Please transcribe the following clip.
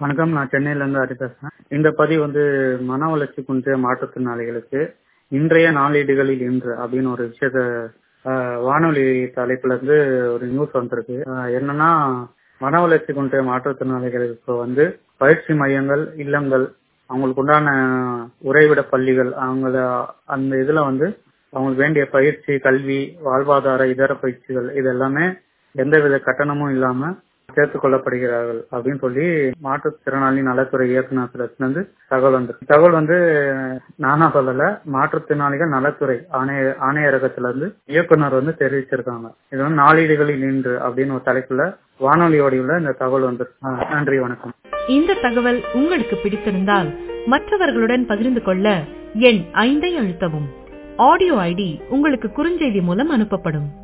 வணக்கம் நான் சென்னையில இருந்து ஹரி பேசுறேன் இந்த பதிவு வந்து மன வளர்ச்சி குன்றிய மாற்றுத்திறனாளிகளுக்கு இன்றைய நாளேடுகளில் இன்று அப்படின்னு ஒரு விஷயத்த ஆஹ், வானொலி தலைப்புல இருந்து ஒரு நியூஸ் வந்திருக்கு ஆஹ், என்னன்னா மன வளர்ச்சி குன்றிய மாற்றுத்திறனாளிகளுக்கு வந்து பயிற்சி மையங்கள் இல்லங்கள் அவங்களுக்கு உண்டான உறைவிட பள்ளிகள் அவங்கள அந்த இதுல வந்து அவங்களுக்கு வேண்டிய பயிற்சி கல்வி வாழ்வாதார இதர பயிற்சிகள் இது எல்லாமே எந்தவித கட்டணமும் இல்லாம சேர்த்துக் கொள்ளப்படுகிறார்கள் அப்படின்னு சொல்லி மாற்றுத்திறனாளி நலத்துறை இயக்குநரத்திலிருந்து தகவல் வந்து தகவல் வந்து நானா சொல்லல மாற்றுத்திறனாளிகள் நலத்துறை ஆணைய ஆணையரகத்திலிருந்து இயக்குனர் வந்து தெரிவிச்சிருக்காங்க இது வந்து நாளேடுகளில் இன்று அப்படின்னு ஒரு தலைப்புல வானொலி வடிவில் இந்த தகவல் வந்து நன்றி வணக்கம் இந்த தகவல் உங்களுக்கு பிடித்திருந்தால் மற்றவர்களுடன் பகிர்ந்து கொள்ள எண் ஐந்தை அழுத்தவும் ஆடியோ ஐடி உங்களுக்கு குறுஞ்செய்தி மூலம் அனுப்பப்படும்